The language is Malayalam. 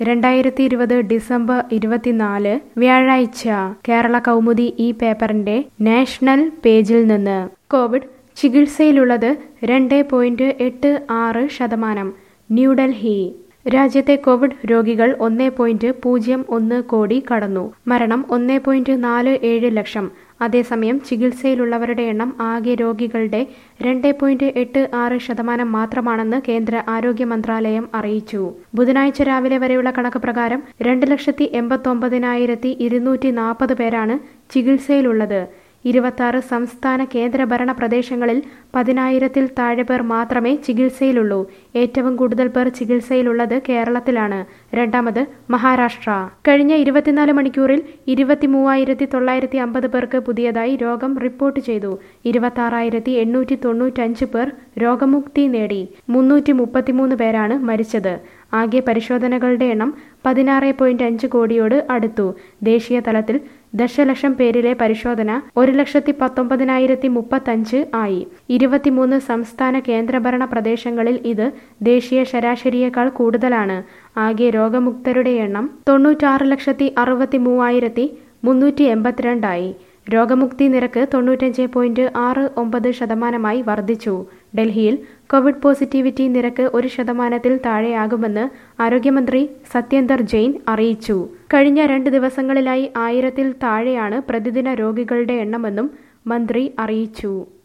രണ്ടായിരത്തി ഇരുപത് ഡിസംബർ ഇരുപത്തിനാല് വ്യാഴാഴ്ച കേരള കൗമുദി ഈ പേപ്പറിന്റെ നാഷണൽ പേജിൽ നിന്ന് കോവിഡ് ചികിത്സയിലുള്ളത് രണ്ട് പോയിന്റ് എട്ട് ആറ് ശതമാനം ന്യൂഡൽഹി രാജ്യത്തെ കോവിഡ് രോഗികൾ ഒന്ന് പോയിന്റ് പൂജ്യം ഒന്ന് കോടി കടന്നു മരണം ഒന്ന് പോയിന്റ് നാല് ഏഴ് ലക്ഷം അതേസമയം ചികിത്സയിലുള്ളവരുടെ എണ്ണം ആകെ രോഗികളുടെ രണ്ട് പോയിന്റ് എട്ട് ആറ് ശതമാനം മാത്രമാണെന്ന് കേന്ദ്ര ആരോഗ്യ മന്ത്രാലയം അറിയിച്ചു ബുധനാഴ്ച രാവിലെ വരെയുള്ള കണക്ക് പ്രകാരം രണ്ട് ലക്ഷത്തി എൺപത്തൊമ്പതിനായിരത്തി ഇരുന്നൂറ്റി നാൽപ്പത് പേരാണ് ചികിത്സയിലുള്ളത് ഇരുപത്തി സംസ്ഥാന കേന്ദ്രഭരണ പ്രദേശങ്ങളിൽ പതിനായിരത്തിൽ താഴെ പേർ മാത്രമേ ചികിത്സയിലുള്ളൂ ഏറ്റവും കൂടുതൽ പേർ ചികിത്സയിലുള്ളത് കേരളത്തിലാണ് രണ്ടാമത് മഹാരാഷ്ട്ര കഴിഞ്ഞ ഇരുപത്തിനാല് മണിക്കൂറിൽ ഇരുപത്തി മൂവായിരത്തി തൊള്ളായിരത്തി അമ്പത് പേർക്ക് പുതിയതായി രോഗം റിപ്പോർട്ട് ചെയ്തു ഇരുപത്തി ആറായിരത്തി എണ്ണൂറ്റി തൊണ്ണൂറ്റഞ്ച് പേർ രോഗമുക്തി നേടി മുന്നൂറ്റി മുപ്പത്തിമൂന്ന് പേരാണ് മരിച്ചത് ആകെ പരിശോധനകളുടെ എണ്ണം പതിനാറ് പോയിന്റ് അഞ്ച് കോടിയോട് അടുത്തു ദേശീയ തലത്തിൽ ദശലക്ഷം പേരിലെ പരിശോധന ഒരു ലക്ഷത്തി പത്തൊമ്പതിനായിരത്തി മുപ്പത്തഞ്ച് ആയി ഇരുപത്തിമൂന്ന് സംസ്ഥാന കേന്ദ്രഭരണ പ്രദേശങ്ങളിൽ ഇത് ദേശീയ ശരാശരിയേക്കാൾ കൂടുതലാണ് ആകെ രോഗമുക്തരുടെ എണ്ണം തൊണ്ണൂറ്റാറ് ലക്ഷത്തി അറുപത്തി മൂവായിരത്തി മുന്നൂറ്റി എൺപത്തിരണ്ടായി രോഗമുക്തി നിരക്ക് തൊണ്ണൂറ്റഞ്ച് പോയിന്റ് ആറ് ഒമ്പത് ശതമാനമായി വർദ്ധിച്ചു ഡൽഹിയിൽ കോവിഡ് പോസിറ്റിവിറ്റി നിരക്ക് ഒരു ശതമാനത്തിൽ താഴെയാകുമെന്ന് ആരോഗ്യമന്ത്രി സത്യേന്ദർ ജെയിൻ അറിയിച്ചു കഴിഞ്ഞ രണ്ട് ദിവസങ്ങളിലായി ആയിരത്തിൽ താഴെയാണ് പ്രതിദിന രോഗികളുടെ എണ്ണമെന്നും മന്ത്രി അറിയിച്ചു